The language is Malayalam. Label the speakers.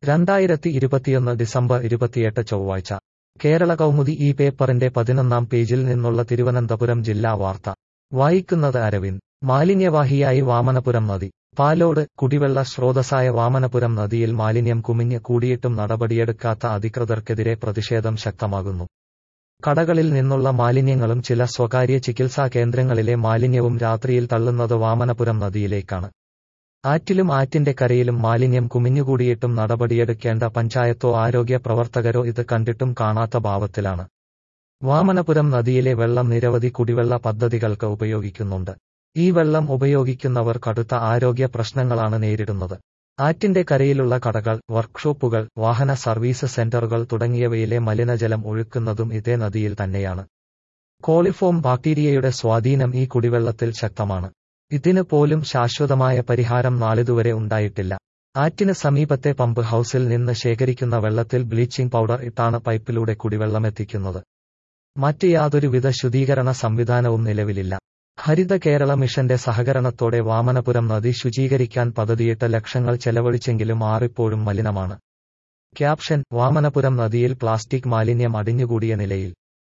Speaker 1: രണ്ടായിരത്തി ഇരുപത്തിയൊന്ന് ഡിസംബർ ഇരുപത്തിയെട്ട് ചൊവ്വാഴ്ച കേരള കൗമുദി ഈ പേപ്പറിന്റെ പതിനൊന്നാം പേജിൽ നിന്നുള്ള തിരുവനന്തപുരം ജില്ലാ വാർത്ത വായിക്കുന്നത് അരവിന്ദ് മാലിന്യവാഹിയായി വാമനപുരം നദി പാലോട് കുടിവെള്ള സ്രോതസ്സായ വാമനപുരം നദിയിൽ മാലിന്യം കുമിഞ്ഞ് കൂടിയിട്ടും നടപടിയെടുക്കാത്ത അധികൃതർക്കെതിരെ പ്രതിഷേധം ശക്തമാകുന്നു കടകളിൽ നിന്നുള്ള മാലിന്യങ്ങളും ചില സ്വകാര്യ ചികിത്സാ കേന്ദ്രങ്ങളിലെ മാലിന്യവും രാത്രിയിൽ തള്ളുന്നത് വാമനപുരം നദിയിലേക്കാണ് ആറ്റിലും ആറ്റിന്റെ കരയിലും മാലിന്യം കുമിഞ്ഞുകൂടിയിട്ടും നടപടിയെടുക്കേണ്ട പഞ്ചായത്തോ ആരോഗ്യ പ്രവർത്തകരോ ഇത് കണ്ടിട്ടും കാണാത്ത ഭാവത്തിലാണ് വാമനപുരം നദിയിലെ വെള്ളം നിരവധി കുടിവെള്ള പദ്ധതികൾക്ക് ഉപയോഗിക്കുന്നുണ്ട് ഈ വെള്ളം ഉപയോഗിക്കുന്നവർ കടുത്ത ആരോഗ്യ പ്രശ്നങ്ങളാണ് നേരിടുന്നത് ആറ്റിന്റെ കരയിലുള്ള കടകൾ വർക്ക്ഷോപ്പുകൾ വാഹന സർവീസ് സെന്ററുകൾ തുടങ്ങിയവയിലെ മലിനജലം ഒഴുക്കുന്നതും ഇതേ നദിയിൽ തന്നെയാണ് കോളിഫോം ബാക്ടീരിയയുടെ സ്വാധീനം ഈ കുടിവെള്ളത്തിൽ ശക്തമാണ് ഇതിന് പോലും ശാശ്വതമായ പരിഹാരം നാളിതുവരെ ഉണ്ടായിട്ടില്ല ആറ്റിന് സമീപത്തെ പമ്പ് ഹൌസിൽ നിന്ന് ശേഖരിക്കുന്ന വെള്ളത്തിൽ ബ്ലീച്ചിംഗ് പൗഡർ ഇട്ടാണ് പൈപ്പിലൂടെ കുടിവെള്ളമെത്തിക്കുന്നത് മറ്റ് യാതൊരുവിധ ശുദ്ധീകരണ സംവിധാനവും നിലവിലില്ല ഹരിത കേരള മിഷന്റെ സഹകരണത്തോടെ വാമനപുരം നദി ശുചീകരിക്കാൻ പദ്ധതിയിട്ട ലക്ഷങ്ങൾ ചെലവഴിച്ചെങ്കിലും ആറിപ്പോഴും മലിനമാണ് ക്യാപ്ഷൻ വാമനപുരം നദിയിൽ പ്ലാസ്റ്റിക് മാലിന്യം അടിഞ്ഞുകൂടിയ നിലയിൽ